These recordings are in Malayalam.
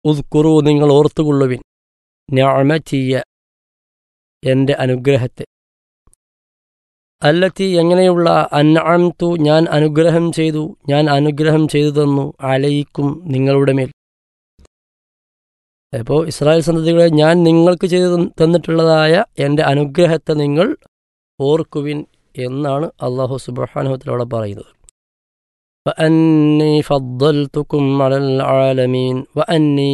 ഉദ്കുറു നിങ്ങൾ ഓർത്തുകൊള്ളുവിൻ ഞാമറ്റിയ എൻ്റെ അനുഗ്രഹത്തെ അല്ലത്തി എങ്ങനെയുള്ള അൻഅംതു ഞാൻ അനുഗ്രഹം ചെയ്തു ഞാൻ അനുഗ്രഹം ചെയ്തു തന്നു അലയിക്കും നിങ്ങളുടെ മേൽ അപ്പോൾ ഇസ്രായേൽ സന്തതികളെ ഞാൻ നിങ്ങൾക്ക് ചെയ്തു തന്നിട്ടുള്ളതായ എൻ്റെ അനുഗ്രഹത്തെ നിങ്ങൾ ഓർക്കുവിൻ എന്നാണ് അള്ളാഹു സുബാനുഹത്തിലൂടെ പറയുന്നത് وأني فضلتكم على العالمين وأني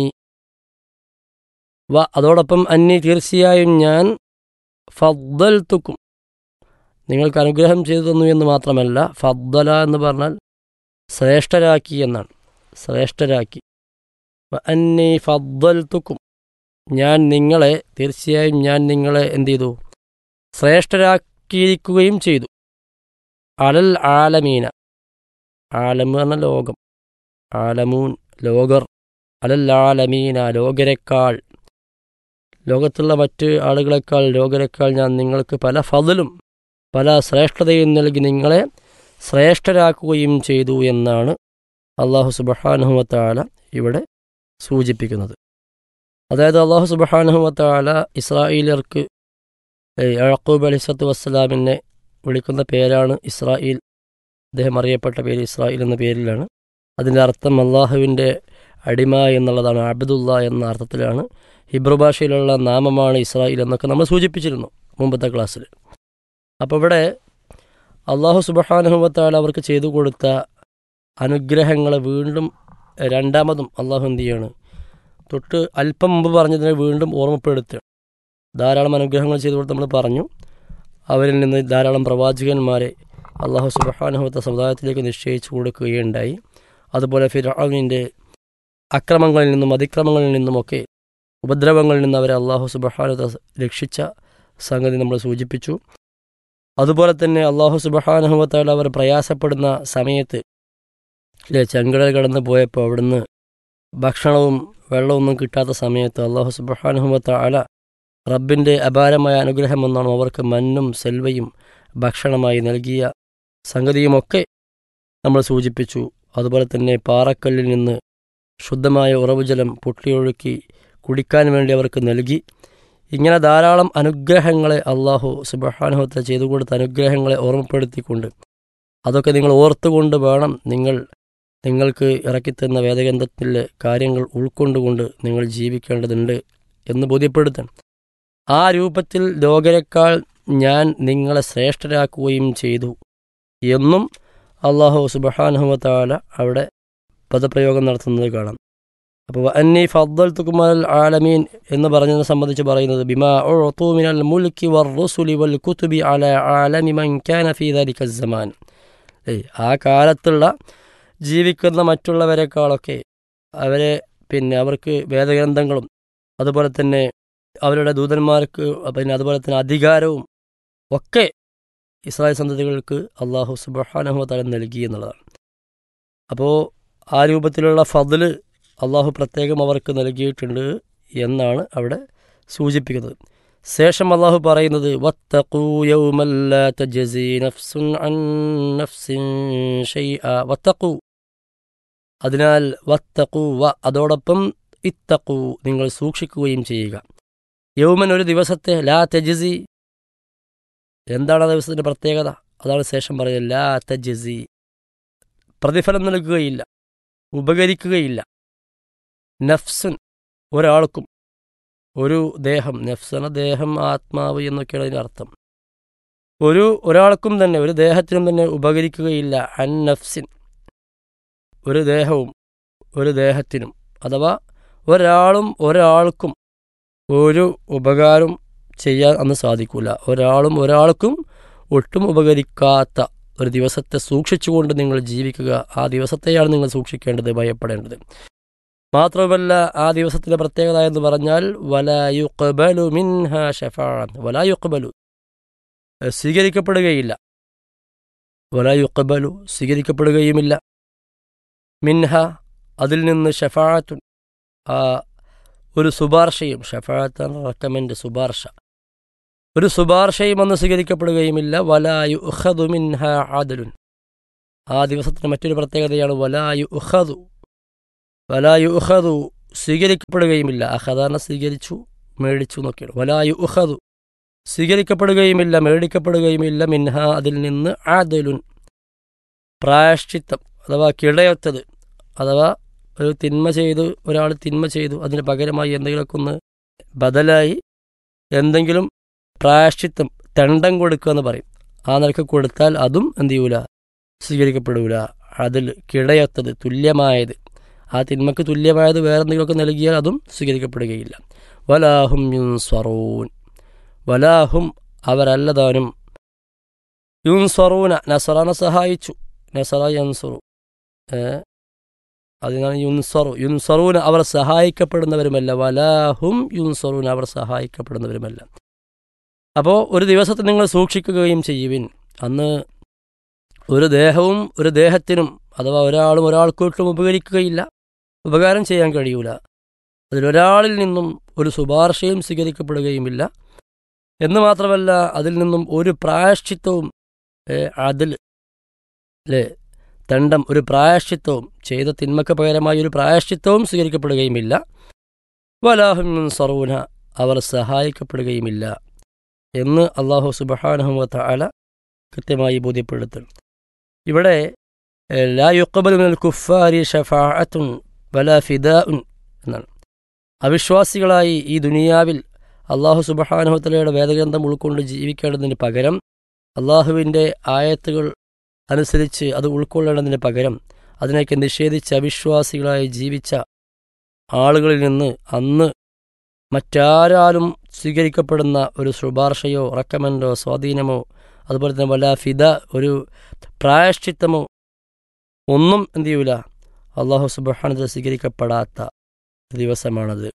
വ അതോടൊപ്പം അന്നി തീർച്ചയായും ഞാൻ ഫദ്ദൽത്തുക്കും നിങ്ങൾക്ക് അനുഗ്രഹം ചെയ്തു തന്നു എന്ന് മാത്രമല്ല ഫദ്ദല എന്ന് പറഞ്ഞാൽ ശ്രേഷ്ഠരാക്കി എന്നാണ് ശ്രേഷ്ഠരാക്കി വ അന്നി ഫദ്ദൽത്തുക്കും ഞാൻ നിങ്ങളെ തീർച്ചയായും ഞാൻ നിങ്ങളെ എന്ത് ചെയ്തു ശ്രേഷ്ഠരാക്കിയിരിക്കുകയും ചെയ്തു അലൽ ആലമീന ആലം എന്ന് പറഞ്ഞ ലോകം ആലമൂൻ ലോകർ അലല്ലാലമീന ലോകരെക്കാൾ ലോകത്തുള്ള മറ്റ് ആളുകളെക്കാൾ ലോകരെക്കാൾ ഞാൻ നിങ്ങൾക്ക് പല ഫതിലും പല ശ്രേഷ്ഠതയും നൽകി നിങ്ങളെ ശ്രേഷ്ഠരാക്കുകയും ചെയ്തു എന്നാണ് അള്ളാഹു സുബഹാനുഹമത്താല ഇവിടെ സൂചിപ്പിക്കുന്നത് അതായത് അള്ളാഹു സുബഹാനുഹമത്താല ഇസ്രായേലർക്ക് യഴക്കൂബ് അലിസത്ത് വസ്സലാമിനെ വിളിക്കുന്ന പേരാണ് ഇസ്രായേൽ അദ്ദേഹം അറിയപ്പെട്ട പേര് ഇസ്രായേൽ എന്ന പേരിലാണ് അതിൻ്റെ അർത്ഥം അള്ളാഹുവിൻ്റെ അടിമ എന്നുള്ളതാണ് അബ്ദുള്ള എന്ന അർത്ഥത്തിലാണ് ഹിബ്രു ഭാഷയിലുള്ള നാമമാണ് ഇസ്രായേൽ എന്നൊക്കെ നമ്മൾ സൂചിപ്പിച്ചിരുന്നു മുമ്പത്തെ ക്ലാസ്സിൽ അപ്പോൾ ഇവിടെ അള്ളാഹു സുബഹാനുഭവത്താൽ അവർക്ക് ചെയ്തു കൊടുത്ത അനുഗ്രഹങ്ങളെ വീണ്ടും രണ്ടാമതും അള്ളാഹു എന്ത് ചെയ്യാണ് തൊട്ട് അല്പം മുമ്പ് പറഞ്ഞതിനെ വീണ്ടും ഓർമ്മപ്പെടുത്തുക ധാരാളം അനുഗ്രഹങ്ങൾ ചെയ്തു കൊടുത്ത് നമ്മൾ പറഞ്ഞു അവരിൽ നിന്ന് ധാരാളം പ്രവാചകന്മാരെ അള്ളാഹു സുബഹാനുഭവത്തെ സമുദായത്തിലേക്ക് നിശ്ചയിച്ചു കൊടുക്കുകയുണ്ടായി അതുപോലെ ഫിറാവിൻ്റെ അക്രമങ്ങളിൽ നിന്നും അതിക്രമങ്ങളിൽ നിന്നുമൊക്കെ ഉപദ്രവങ്ങളിൽ നിന്ന് അവരെ അള്ളാഹു സുബഹാനുത രക്ഷിച്ച സംഗതി നമ്മൾ സൂചിപ്പിച്ചു അതുപോലെ തന്നെ അള്ളാഹു സുബഹാനുഭവത്താൽ അവർ പ്രയാസപ്പെടുന്ന സമയത്ത് ഇല്ലേ ചെങ്കടൽ കടന്ന് പോയപ്പോൾ അവിടുന്ന് ഭക്ഷണവും വെള്ളമൊന്നും കിട്ടാത്ത സമയത്ത് അള്ളാഹു സുബഹാനുഭവത്താല റബ്ബിൻ്റെ അപാരമായ അനുഗ്രഹമെന്നാണ് അവർക്ക് മന്നും സെൽവയും ഭക്ഷണമായി നൽകിയ സംഗതിയുമൊക്കെ നമ്മൾ സൂചിപ്പിച്ചു അതുപോലെ തന്നെ പാറക്കല്ലിൽ നിന്ന് ശുദ്ധമായ ഉറവുജലം പൊട്ടിയൊഴുക്കി കുടിക്കാൻ വേണ്ടി അവർക്ക് നൽകി ഇങ്ങനെ ധാരാളം അനുഗ്രഹങ്ങളെ അള്ളാഹു സുബഹാനുഹത്ത ചെയ്തു കൊടുത്ത അനുഗ്രഹങ്ങളെ ഓർമ്മപ്പെടുത്തിക്കൊണ്ട് അതൊക്കെ നിങ്ങൾ ഓർത്തുകൊണ്ട് വേണം നിങ്ങൾ നിങ്ങൾക്ക് ഇറക്കിത്തന്ന വേദഗ്രന്ഥത്തിലെ കാര്യങ്ങൾ ഉൾക്കൊണ്ടുകൊണ്ട് നിങ്ങൾ ജീവിക്കേണ്ടതുണ്ട് എന്ന് ബോധ്യപ്പെടുത്തണം ആ രൂപത്തിൽ ലോകരെക്കാൾ ഞാൻ നിങ്ങളെ ശ്രേഷ്ഠരാക്കുകയും ചെയ്തു എന്നും അള്ളാഹു സുബഹാനുഹത്താല അവിടെ പദപ്രയോഗം നടത്തുന്നത് കാണാം അപ്പോൾ അന്നി ഫദ്ദൽ തുക്കുമൽ ആലമീൻ എന്ന് പറഞ്ഞതിനെ സംബന്ധിച്ച് പറയുന്നത് ബിമാ മിനൽ മുൽക്കി വർ റുസുലി വൽ കുതുബി അല ആലമി മൻ കാന ഫീ ദാലിക സമാൻ ഏയ് ആ കാലത്തുള്ള ജീവിക്കുന്ന മറ്റുള്ളവരെക്കാളൊക്കെ അവരെ പിന്നെ അവർക്ക് വേദഗ്രന്ഥങ്ങളും അതുപോലെ തന്നെ അവരുടെ ദൂതന്മാർക്ക് പിന്നെ അതുപോലെ തന്നെ അധികാരവും ഒക്കെ ഇസ്രായേൽ സന്തതികൾക്ക് അള്ളാഹു സുബഹാനഹുതല നൽകി എന്നുള്ളതാണ് അപ്പോൾ ആ രൂപത്തിലുള്ള ഫضല് അള്ളാഹു പ്രത്യേകം അവർക്ക് നൽകിയിട്ടുണ്ട് എന്നാണ് അവിടെ സൂചിപ്പിക്കുന്നത് ശേഷം അള്ളാഹു പറയുന്നത് വത്തഖൂ യൗമല്ല തജ്സി നഫ്സുൻ അൻ നഫ്സിൻ ഷൈഅ വത്തഖൂ അതിനാൽ വത്തഖൂ വ അതോടൊപ്പം ഇത്തഖൂ നിങ്ങൾ സൂക്ഷിക്കുകയും ചെയ്യുക യൗമൻ ഒരു ദിവസത്തെ ലാ തജ്സി എന്താണ് ആ ദിവസത്തിൻ്റെ പ്രത്യേകത അതാണ് ശേഷം പറയുന്നത് ലാ തജ്സി പ്രതിഫലം നൽകുകയില്ല ഉപകരിക്കുകയില്ല നഫ്സുൻ ഒരാൾക്കും ഒരു ദേഹം നഫ്സന ദേഹം ആത്മാവ് എന്നൊക്കെയാണ് അതിൻ്റെ അർത്ഥം ഒരു ഒരാൾക്കും തന്നെ ഒരു ദേഹത്തിനും തന്നെ ഉപകരിക്കുകയില്ല അൻ നഫ്സിൻ ഒരു ദേഹവും ഒരു ദേഹത്തിനും അഥവാ ഒരാളും ഒരാൾക്കും ഒരു ഉപകാരം ചെയ്യാൻ അന്ന് സാധിക്കില്ല ഒരാളും ഒരാൾക്കും ഒട്ടും ഉപകരിക്കാത്ത ഒരു ദിവസത്തെ സൂക്ഷിച്ചുകൊണ്ട് നിങ്ങൾ ജീവിക്കുക ആ ദിവസത്തെയാണ് നിങ്ങൾ സൂക്ഷിക്കേണ്ടത് ഭയപ്പെടേണ്ടത് മാത്രമല്ല ആ ദിവസത്തിൻ്റെ പ്രത്യേകത എന്ന് പറഞ്ഞാൽ വലായുക്കബലു മിൻഹ ഷഫാൻ വലായുക്കബലു സ്വീകരിക്കപ്പെടുകയില്ല വലായുക്കബലു സ്വീകരിക്കപ്പെടുകയുമില്ല മിൻഹ അതിൽ നിന്ന് ഷഫാത്തുൻ ആ ഒരു ശുപാർശയും ഷഫാത്തൻ റെക്കമെൻഡ് ശുപാർശ ഒരു ശുപാർശയും അന്ന് സ്വീകരിക്കപ്പെടുകയുമില്ല വലായു ഉഹദു മിൻഹ ആദലുൻ ആ ദിവസത്തിന് മറ്റൊരു പ്രത്യേകതയാണ് വലായു ഉഹദു വലായു ഉഹദു സ്വീകരിക്കപ്പെടുകയുമില്ല അഹദാന സ്വീകരിച്ചു മേടിച്ചു എന്നൊക്കെയാണ് വലായു ഉഹദു സ്വീകരിക്കപ്പെടുകയുമില്ല മേടിക്കപ്പെടുകയുമില്ല മിൻഹ അതിൽ നിന്ന് ആദലുൻ പ്രായശ്ചിത്തം അഥവാ കിടയൊത്തത് അഥവാ ഒരു തിന്മ ചെയ്തു ഒരാൾ തിന്മ ചെയ്തു അതിന് പകരമായി എന്തെങ്കിലുമൊക്കെ ഒന്ന് ബദലായി എന്തെങ്കിലും പ്രായശ്ചിത്തം തെണ്ടം കൊടുക്കുക എന്ന് പറയും ആ നിലക്ക് കൊടുത്താൽ അതും എന്ത് ചെയ്യൂല സ്വീകരിക്കപ്പെടൂല അതിൽ കിടയൊത്തത് തുല്യമായത് ആ തിന്മക്ക് തുല്യമായത് വേറെ എന്തെങ്കിലുമൊക്കെ നൽകിയാൽ അതും സ്വീകരിക്കപ്പെടുകയില്ല വലാഹും യുൻസ്വറൂൻ വലാഹും അവരല്ലതാനും യുൻസ്വറൂന നസറാനെ സഹായിച്ചു നസറ യൻസുറു അതിനാണ് യുൻസറു യുൻസറൂന അവർ സഹായിക്കപ്പെടുന്നവരുമല്ല വലാഹും യുൻസറൂന അവർ സഹായിക്കപ്പെടുന്നവരുമല്ല അപ്പോൾ ഒരു ദിവസത്തെ നിങ്ങൾ സൂക്ഷിക്കുകയും ചെയ്യുവിൻ അന്ന് ഒരു ദേഹവും ഒരു ദേഹത്തിനും അഥവാ ഒരാളും ഒരാൾക്കൊട്ടും ഉപകരിക്കുകയില്ല ഉപകാരം ചെയ്യാൻ കഴിയൂല അതിലൊരാളിൽ നിന്നും ഒരു ശുപാർശയും സ്വീകരിക്കപ്പെടുകയുമില്ല എന്ന് മാത്രമല്ല അതിൽ നിന്നും ഒരു പ്രായശ്ചിത്വവും അതിൽ അല്ലേ ദണ്ഡം ഒരു പ്രായശ്ചിത്വവും ചെയ്ത തിന്മക്ക് പകരമായി ഒരു പ്രായശ്ചിത്വവും സ്വീകരിക്കപ്പെടുകയുമില്ല വലാഹും സർവൂന അവർ സഹായിക്കപ്പെടുകയുമില്ല എന്ന് അള്ളാഹു സുബഹാനഹുമത്ത അല കൃത്യമായി ബോധ്യപ്പെടുത്തുന്നു ഇവിടെ ലാ യുക്കബൽ മിനൽ കുഫാരി ഷഫാഅത്തുൻ വല ഫിദാഉൻ എന്നാണ് അവിശ്വാസികളായി ഈ ദുനിയാവിൽ അള്ളാഹു സുബഹാനുഹത്തലയുടെ വേദഗ്രന്ഥം ഉൾക്കൊണ്ട് ജീവിക്കേണ്ടതിന് പകരം അള്ളാഹുവിൻ്റെ ആയത്തുകൾ അനുസരിച്ച് അത് ഉൾക്കൊള്ളേണ്ടതിന് പകരം അതിനൊക്കെ നിഷേധിച്ച് അവിശ്വാസികളായി ജീവിച്ച ആളുകളിൽ നിന്ന് അന്ന് മറ്റാരാലും സ്വീകരിക്കപ്പെടുന്ന ഒരു ശുപാർശയോ റെക്കമെൻഡോ സ്വാധീനമോ അതുപോലെ തന്നെ വല്ല ഫിദ ഒരു പ്രായശ്ചിത്തമോ ഒന്നും എന്ത് ചെയ്യൂല അള്ളാഹു സുബഹാനത് സ്വീകരിക്കപ്പെടാത്ത ദിവസമാണത്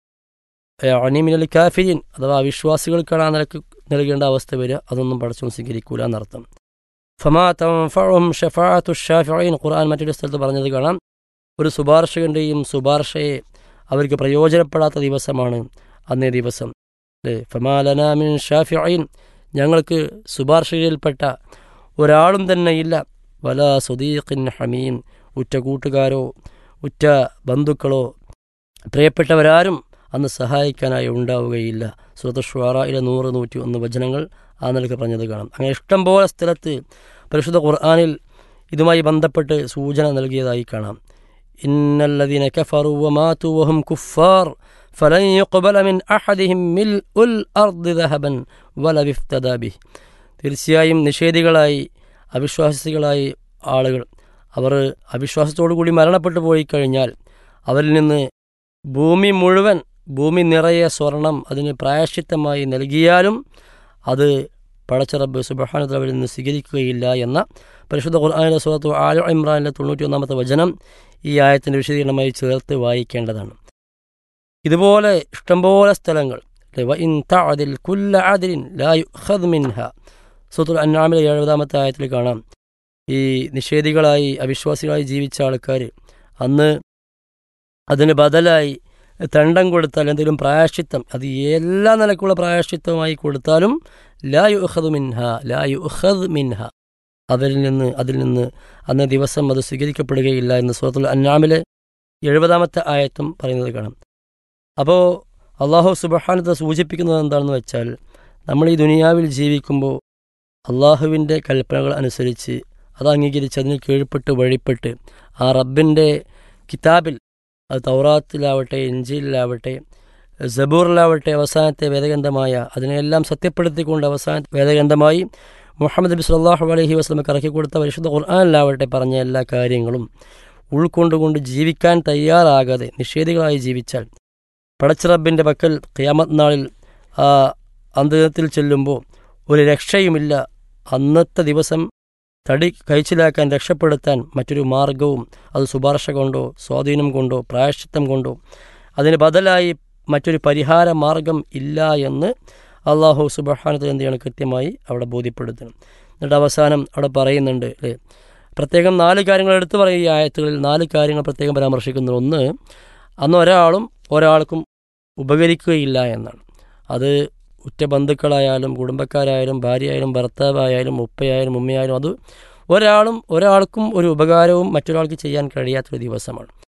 അനിമിനൽ കാഫിരിൻ അഥവാ അവിശ്വാസികൾക്കാണ് ആ നിലക്ക് നൽകേണ്ട അവസ്ഥ വരിക അതൊന്നും പടച്ചോൻ സ്വീകരിക്കൂല എന്നർത്ഥം ഫമാ തംഫഉം ഷഫാഅത്തു ഷാഫിഈൻ ഖുർആൻ മറ്റൊരു സ്ഥലത്ത് പറഞ്ഞത് കാണാം ഒരു ശുപാർശകൻ്റെയും ശുപാർശയെ അവർക്ക് പ്രയോജനപ്പെടാത്ത ദിവസമാണ് അന്നേ ദിവസം അല്ലേ ഫമാലനാമിൻ ഷാഫിഈൻ ഞങ്ങൾക്ക് ശുപാർശയിൽപ്പെട്ട ഒരാളും തന്നെ ഇല്ല വല സുദീഖിൻ ഹമീൻ ഉറ്റ കൂട്ടുകാരോ ഉറ്റ ബന്ധുക്കളോ പ്രിയപ്പെട്ടവരാരും അന്ന് സഹായിക്കാനായി ഉണ്ടാവുകയില്ല സുഹൃത്ത് ഷ്വാറയിലെ നൂറ് നൂറ്റി ഒന്ന് വചനങ്ങൾ ആ നിലക്ക് പറഞ്ഞത് കാണാം അങ്ങനെ ഇഷ്ടംപോലെ സ്ഥലത്ത് പരിശുദ്ധ ഖുർആാനിൽ ഇതുമായി ബന്ധപ്പെട്ട് സൂചന നൽകിയതായി കാണാം ഇന്നല്ലദീന കഫറു വമാതു വഹും കുഫാർ ഫലൻ യുഖ്ബല മിൻ അഹദിഹിം മിൽ ഉൽ അർദ് ദഹബൻ വല വിഫ്തദാ ബിഹി തീർച്ചയായും നിഷേധികളായി അവിശ്വാസികളായി ആളുകൾ അവർ അവിശ്വാസത്തോടു കൂടി മരണപ്പെട്ടു പോയി കഴിഞ്ഞാൽ അവരിൽ നിന്ന് ഭൂമി മുഴുവൻ ഭൂമി നിറയെ സ്വർണം അതിന് പ്രായശ്ചിത്തമായി നൽകിയാലും അത് പടച്ചറബ് സുബഹാനത്ത് അവരിൽ നിന്ന് സ്വീകരിക്കുകയില്ല എന്ന പരിശുദ്ധ ഖുർആാനിലെ സുഹൃത്തു ആലു ഇമ്രാനിലെ തൊണ്ണൂറ്റി ഒന്നാമത്തെ വചനം ഈ ആയത്തിൻ്റെ വിശദീകരണമായി ചേർത്ത് വായിക്കേണ്ടതാണ് ഇതുപോലെ ഇഷ്ടംപോലെ സ്ഥലങ്ങൾ അതിൽ കുല്ല ആദിലിൻ ലായു ഹദ് മിൻഹ സുത്തുൽ അന്നാമിലെ എഴുപതാമത്തെ ആയത്തിൽ കാണാം ഈ നിഷേധികളായി അവിശ്വാസികളായി ജീവിച്ച ആൾക്കാർ അന്ന് അതിന് ബദലായി തണ്ടം കൊടുത്താൽ എന്തെങ്കിലും പ്രായശ്ചിത്തം അത് എല്ലാ നിലക്കുള്ള പ്രായശ്ചിത്തമായി കൊടുത്താലും ലാ യു ഉഹദ് മിൻഹ ലാ യു ഉഹദ് മിൻഹ അതിൽ നിന്ന് അതിൽ നിന്ന് അന്ന് ദിവസം അത് സ്വീകരിക്കപ്പെടുകയില്ല എന്ന് സുഹൃത്തുൽ അന്നാമിലെ എഴുപതാമത്തെ ആയത്തും പറയുന്നത് കാണാം അപ്പോൾ അള്ളാഹു സുബഹാനത്തെ സൂചിപ്പിക്കുന്നത് എന്താണെന്ന് വെച്ചാൽ നമ്മൾ ഈ ദുനിയാവിൽ ജീവിക്കുമ്പോൾ അള്ളാഹുവിൻ്റെ കൽപ്പനകൾ അനുസരിച്ച് അത് അംഗീകരിച്ച് അതിന് കീഴ്പ്പെട്ട് വഴിപ്പെട്ട് ആ റബ്ബിൻ്റെ കിതാബിൽ അത് തൗറാത്തിലാവട്ടെ ഇഞ്ചിയിലാവട്ടെ സബൂറിലാവട്ടെ അവസാനത്തെ വേദഗ്രന്ഥമായ അതിനെല്ലാം സത്യപ്പെടുത്തിക്കൊണ്ട് അവസാന വേദഗ്രന്ഥമായി മുഹമ്മദ് നബി സല്ലാഹു അലഹി വസ്ലമക്ക് ഇറക്കി കൊടുത്ത പരിശുദ്ധ ഖുർആാനിലാവട്ടെ പറഞ്ഞ എല്ലാ കാര്യങ്ങളും ഉൾക്കൊണ്ടുകൊണ്ട് ജീവിക്കാൻ തയ്യാറാകാതെ നിഷേധികളായി ജീവിച്ചാൽ പടച്ചിറബിൻ്റെ പക്കൽ ഖിയാമത് നാളിൽ ആ അന്തത്തിൽ ചെല്ലുമ്പോൾ ഒരു രക്ഷയുമില്ല അന്നത്തെ ദിവസം തടി കഴിച്ചിലാക്കാൻ രക്ഷപ്പെടുത്താൻ മറ്റൊരു മാർഗവും അത് ശുപാർശ കൊണ്ടോ സ്വാധീനം കൊണ്ടോ പ്രായശ്ചിത്തം കൊണ്ടോ അതിന് ബദലായി മറ്റൊരു പരിഹാര മാർഗം ഇല്ല എന്ന് അള്ളാഹു സുബഹാനത്തിൽ എന്ത് ചെയ്യണം കൃത്യമായി അവിടെ ബോധ്യപ്പെടുത്തണം എന്നിട്ട് അവസാനം അവിടെ പറയുന്നുണ്ട് അല്ലേ പ്രത്യേകം നാല് കാര്യങ്ങൾ എടുത്തു പറയുക ഈ ആയത്തുകളിൽ നാല് കാര്യങ്ങൾ പ്രത്യേകം പരാമർശിക്കുന്നു ഒന്ന് അന്ന് ഒരാളും ഒരാൾക്കും ഉപകരിക്കുകയില്ല എന്നാണ് അത് ഉറ്റ ബന്ധുക്കളായാലും കുടുംബക്കാരായാലും ഭാര്യയായാലും ഭർത്താവായാലും ഉപ്പയായാലും ഉമ്മയായാലും അത് ഒരാളും ഒരാൾക്കും ഒരു ഉപകാരവും മറ്റൊരാൾക്ക് ചെയ്യാൻ കഴിയാത്തൊരു ദിവസമാണ്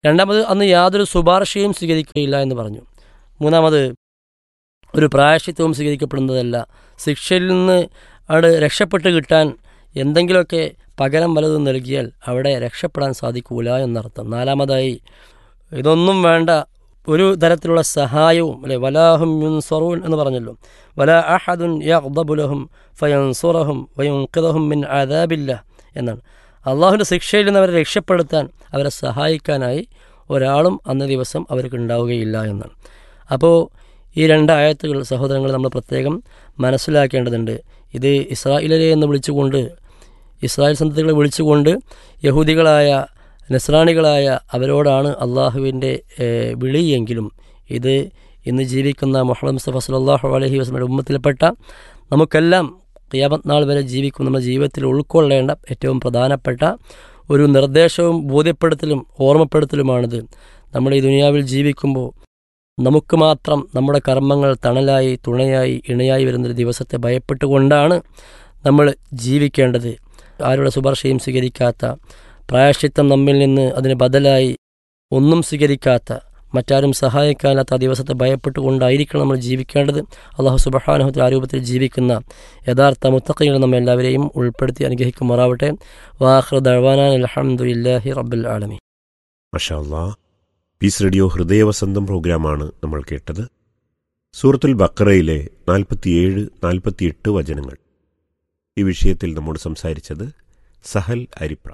രണ്ടാമത് അന്ന് യാതൊരു ശുപാർശയും സ്വീകരിക്കുകയില്ല എന്ന് പറഞ്ഞു മൂന്നാമത് ഒരു പ്രായശ്ചിത്വവും സ്വീകരിക്കപ്പെടുന്നതല്ല ശിക്ഷയിൽ നിന്ന് അവിടെ രക്ഷപ്പെട്ട് കിട്ടാൻ എന്തെങ്കിലുമൊക്കെ പകരം വലതും നൽകിയാൽ അവിടെ രക്ഷപ്പെടാൻ സാധിക്കൂല എന്നർത്ഥം നാലാമതായി ഇതൊന്നും വേണ്ട ഒരു തരത്തിലുള്ള സഹായവും അല്ലെ വലാഹും യുൻസറൂൻ എന്ന് പറഞ്ഞല്ലോ വല അഹദുൻ യഹ്ദബുലഹും ഫയൻസുറഹും വയുൻഖിദഹും മിൻ ആദാബില്ല എന്നാണ് അള്ളാഹുവിൻ്റെ ശിക്ഷയിൽ നിന്ന് അവരെ രക്ഷപ്പെടുത്താൻ അവരെ സഹായിക്കാനായി ഒരാളും അന്ന ദിവസം അവർക്ക് ഉണ്ടാവുകയില്ല എന്നാണ് അപ്പോൾ ഈ രണ്ട് ആയത്തുകൾ സഹോദരങ്ങൾ നമ്മൾ പ്രത്യേകം മനസ്സിലാക്കേണ്ടതുണ്ട് ഇത് ഇസ്രായേലരെ എന്ന് വിളിച്ചുകൊണ്ട് ഇസ്രായേൽ സന്തതികളെ വിളിച്ചുകൊണ്ട് യഹൂദികളായ നസ്രാണികളായ അവരോടാണ് അള്ളാഹുവിൻ്റെ വിളിയെങ്കിലും ഇത് ഇന്ന് ജീവിക്കുന്ന മുഹമ്മദ് മുസ്തഫ സലാഹു അലഹി വസ്ലമയുടെ ഉമ്മത്തിൽപ്പെട്ട നമുക്കെല്ലാം ഖിയാമത്ത് നാൾ വരെ ജീവിക്കും നമ്മുടെ ജീവിതത്തിൽ ഉൾക്കൊള്ളേണ്ട ഏറ്റവും പ്രധാനപ്പെട്ട ഒരു നിർദ്ദേശവും ബോധ്യപ്പെടുത്തലും ഓർമ്മപ്പെടുത്തലുമാണിത് നമ്മൾ ഈ ദുനിയാവിൽ ജീവിക്കുമ്പോൾ നമുക്ക് മാത്രം നമ്മുടെ കർമ്മങ്ങൾ തണലായി തുണയായി ഇണയായി വരുന്നൊരു ദിവസത്തെ ഭയപ്പെട്ടുകൊണ്ടാണ് നമ്മൾ ജീവിക്കേണ്ടത് ആരുടെ ശുപാർശയും സ്വീകരിക്കാത്ത പ്രായശ്ചിത്തം നമ്മിൽ നിന്ന് അതിന് ബദലായി ഒന്നും സ്വീകരിക്കാത്ത മറ്റാരും സഹായിക്കാനാത്ത ആ ദിവസത്തെ ഭയപ്പെട്ടുകൊണ്ടായിരിക്കണം നമ്മൾ ജീവിക്കേണ്ടത് അള്ളാഹു സുബഹാനഹത്തിൽ ആ രൂപത്തിൽ ജീവിക്കുന്ന യഥാർത്ഥ മുത്തക്കയിൽ നമ്മെ എല്ലാവരെയും ഉൾപ്പെടുത്തി അനുഗ്രഹിക്കുമാറാവട്ടെ വാഹ്റ ദഴവാനാൻ അലഹമുല്ലാഹി റബ്ബുൽ ആലമി മഷാ പീസ് റേഡിയോ ഹൃദയവസന്തം പ്രോഗ്രാമാണ് നമ്മൾ കേട്ടത് സൂറത്തുൽ ബക്കറയിലെ നാൽപ്പത്തിയേഴ് നാൽപ്പത്തിയെട്ട് വചനങ്ങൾ ഈ വിഷയത്തിൽ നമ്മോട് സംസാരിച്ചത് സഹൽ അരിപ്ര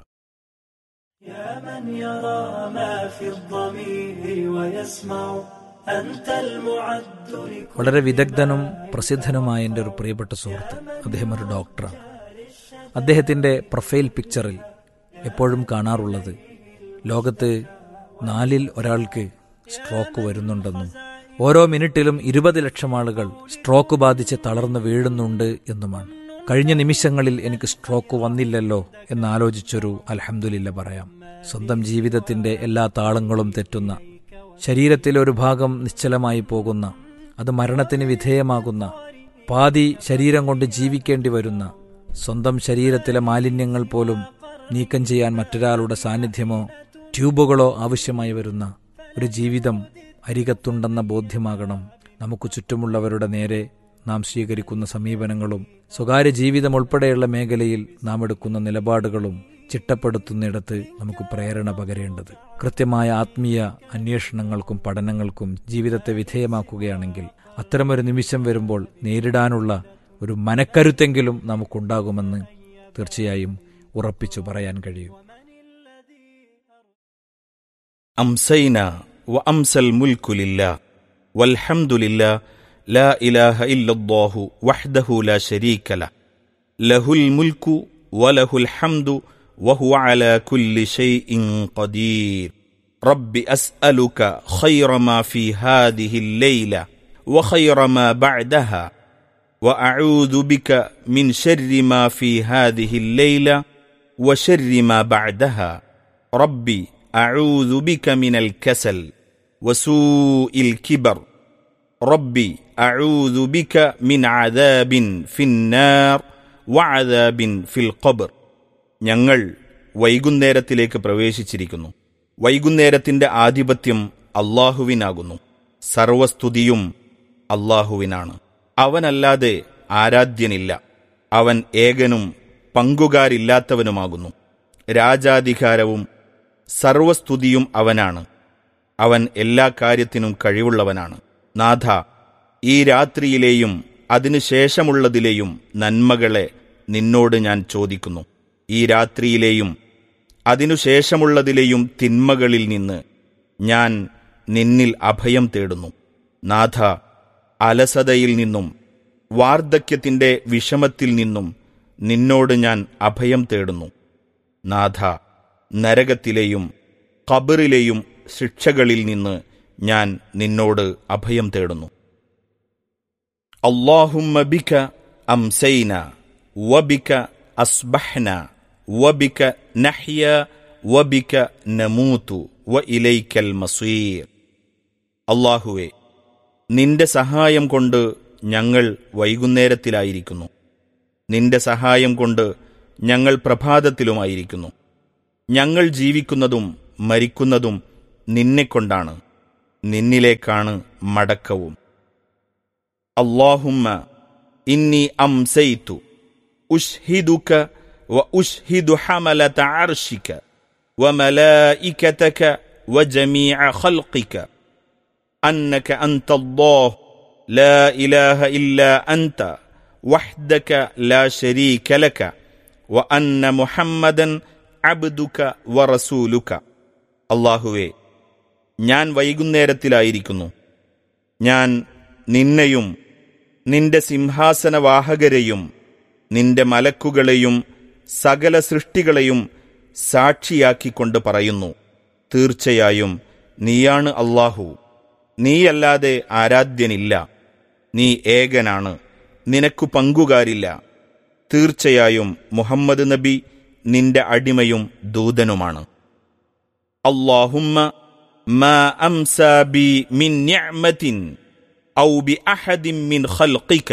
يا من يرى ما في الضمير ويسمع أنت المعد لكل വളരെ വിദഗ്ധനും പ്രസിദ്ധനുമായ എൻ്റെ ഒരു പ്രിയപ്പെട്ട സുഹൃത്ത് അദ്ദേഹം ഒരു ഡോക്ടറാണ് അദ്ദേഹത്തിൻ്റെ പ്രൊഫൈൽ പിക്ചറിൽ എപ്പോഴും കാണാറുള്ളത് ലോകത്ത് നാലിൽ ഒരാൾക്ക് സ്ട്രോക്ക് വരുന്നുണ്ടെന്നും ഓരോ മിനിറ്റിലും ഇരുപത് ലക്ഷം ആളുകൾ സ്ട്രോക്ക് ബാധിച്ച് തളർന്നു വീഴുന്നുണ്ട് എന്നുമാണ് കഴിഞ്ഞ നിമിഷങ്ങളിൽ എനിക്ക് സ്ട്രോക്ക് വന്നില്ലല്ലോ എന്നാലോചിച്ചൊരു അൽഹംദുലില്ല പറയാം സ്വന്തം ജീവിതത്തിന്റെ എല്ലാ താളങ്ങളും തെറ്റുന്ന ശരീരത്തിലെ ഒരു ഭാഗം നിശ്ചലമായി പോകുന്ന അത് മരണത്തിന് വിധേയമാകുന്ന പാതി ശരീരം കൊണ്ട് ജീവിക്കേണ്ടി വരുന്ന സ്വന്തം ശരീരത്തിലെ മാലിന്യങ്ങൾ പോലും നീക്കം ചെയ്യാൻ മറ്റൊരാളുടെ സാന്നിധ്യമോ ട്യൂബുകളോ ആവശ്യമായി വരുന്ന ഒരു ജീവിതം അരികത്തുണ്ടെന്ന ബോധ്യമാകണം നമുക്ക് ചുറ്റുമുള്ളവരുടെ നേരെ നാം സ്വീകരിക്കുന്ന സമീപനങ്ങളും സ്വകാര്യ ജീവിതം ഉൾപ്പെടെയുള്ള മേഖലയിൽ നാം എടുക്കുന്ന നിലപാടുകളും ചിട്ടപ്പെടുത്തുന്നിടത്ത് നമുക്ക് പ്രേരണ പകരേണ്ടത് കൃത്യമായ ആത്മീയ അന്വേഷണങ്ങൾക്കും പഠനങ്ങൾക്കും ജീവിതത്തെ വിധേയമാക്കുകയാണെങ്കിൽ അത്തരമൊരു നിമിഷം വരുമ്പോൾ നേരിടാനുള്ള ഒരു മനക്കരുത്തെങ്കിലും നമുക്കുണ്ടാകുമെന്ന് തീർച്ചയായും ഉറപ്പിച്ചു പറയാൻ കഴിയും أمسينا وأمسى الملك لله والحمد لله لا إله إلا الله وحده لا شريك له له الملك وله الحمد وهو على كل شيء قدير رب أسألك خير ما في هذه الليلة وخير ما بعدها وأعوذ بك من شر ما في هذه الليلة وشر ما بعدها ربي أعوذ بك من الكسل وسوء الكبر ربي أعوذ بك من عذاب في النار وعذاب في القبر ഞങ്ങൾ വൈകുന്നേരത്തിലേക്ക് പ്രവേശിച്ചിരിക്കുന്നു വൈകുന്നേരത്തിന്റെ ആധിപത്യം അള്ളാഹുവിനാകുന്നു സർവസ്തുതിയും അള്ളാഹുവിനാണ് അവനല്ലാതെ ആരാധ്യനില്ല അവൻ ഏകനും പങ്കുകാരില്ലാത്തവനുമാകുന്നു രാജാധികാരവും സർവസ്തുതിയും അവനാണ് അവൻ എല്ലാ കാര്യത്തിനും കഴിവുള്ളവനാണ് നാഥ ഈ രാത്രിയിലെയും അതിനുശേഷമുള്ളതിലെയും നന്മകളെ നിന്നോട് ഞാൻ ചോദിക്കുന്നു ഈ രാത്രിയിലെയും അതിനുശേഷമുള്ളതിലെയും തിന്മകളിൽ നിന്ന് ഞാൻ നിന്നിൽ അഭയം തേടുന്നു നാഥ അലസതയിൽ നിന്നും വാർദ്ധക്യത്തിന്റെ വിഷമത്തിൽ നിന്നും നിന്നോട് ഞാൻ അഭയം തേടുന്നു നാഥ നരകത്തിലെയും ഖബറിലെയും ശിക്ഷകളിൽ നിന്ന് ഞാൻ നിന്നോട് അഭയം തേടുന്നു അള്ളാഹുമ്മ ബിക അംസൈന വബിക അസ്ബഹ്ന വബിക നഹ്യ വബിക നമൂതു വ ഇലൈക്കൽ മസീർ അള്ളാഹുവെ നിന്റെ സഹായം കൊണ്ട് ഞങ്ങൾ വൈകുന്നേരത്തിലായിരിക്കുന്നു നിന്റെ സഹായം കൊണ്ട് ഞങ്ങൾ പ്രഭാതത്തിലുമായിരിക്കുന്നു ഞങ്ങൾ ജീവിക്കുന്നതും മരിക്കുന്നതും നിന്നെക്കൊണ്ടാണ് നിന്നിലേക്കാണ് മടക്കവും അള്ളാഹുമ്മ ഇന്നി അംസൈതു ഉഷ്ഹിദുക وأشهد حملة عرشك وملائكتك وجميع خلقك أنك أنت الله لا إله إلا أنت وحدك لا شريك لك وأن محمدا عبدك ورسولك അള്ളാഹുവേ ഞാൻ വൈകുന്നേരത്തിലായിരിക്കുന്നു ഞാൻ നിന്നെയും നിന്റെ സിംഹാസനവാഹകരെയും നിന്റെ മലക്കുകളെയും സകല സൃഷ്ടികളെയും സാക്ഷിയാക്കിക്കൊണ്ട് പറയുന്നു തീർച്ചയായും നീയാണ് അള്ളാഹു നീയല്ലാതെ ആരാധ്യനില്ല നീ ഏകനാണ് നിനക്കു പങ്കുകാരില്ല തീർച്ചയായും മുഹമ്മദ് നബി നിന്റെ അടിമയും ദൂതനുമാണ് اللهم ما امسى بي من نعمه او باحد من خلقك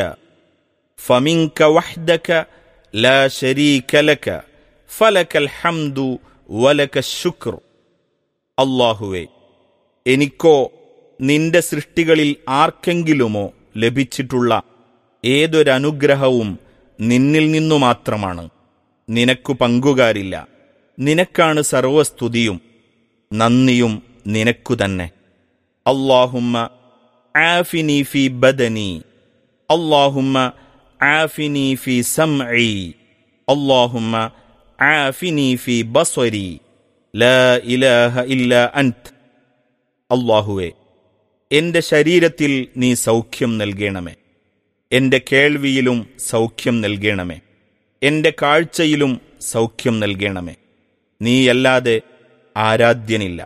فمنك وحدك لا شريك لك فلك الحمد ولك الشكر അള്ളാഹുവേ എനിക്കോ നിന്റെ സൃഷ്ടികളിൽ ആർക്കെങ്കിലുമോ ലഭിച്ചിട്ടുള്ള ഏതൊരനുഗ്രഹവും നിന്നിൽ നിന്നു മാത്രമാണ് നിനക്കു പങ്കുകാരില്ല നിനക്കാണ് സർവസ്തുതിയും നന്ദിയും നിനക്കു തന്നെ അള്ളാഹുമ്മ ആഫിനി ഫി ബദനി അള്ളാഹുമ്മ ആഫിനി ഫി സംഇ അള്ളാഹുമ്മ ആഫിനി ഫി ബസ്വരി ലാ ഇലാഹ ഇല്ല അൻത് അള്ളാഹുവെ എന്റെ ശരീരത്തിൽ നീ സൗഖ്യം നൽകണമേ എന്റെ കേൾവിയിലും സൗഖ്യം നൽകണമേ എന്റെ കാഴ്ചയിലും സൗഖ്യം നൽകണമേ നീയല്ലാതെ ആരാധ്യനില്ല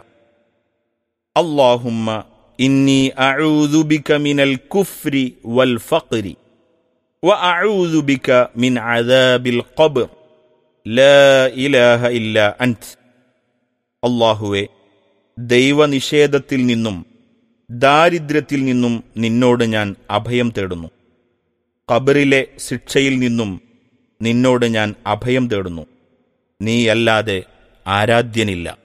അള്ളാഹുമ്മ ഇന്നി അഊദു ബിക മിനൽ കുഫ്രി വൽ ഫഖ്രി وأعوذ بك من عذاب القبر لا إله إلا أنت അള്ളാഹുവെ ദൈവനിഷേധത്തിൽ നിന്നും ദാരിദ്ര്യത്തിൽ നിന്നും നിന്നോട് ഞാൻ അഭയം തേടുന്നു ഖബറിലെ ശിക്ഷയിൽ നിന്നും നിന്നോട് ഞാൻ അഭയം തേടുന്നു നീയല്ലാതെ ആരാധ്യനില്ല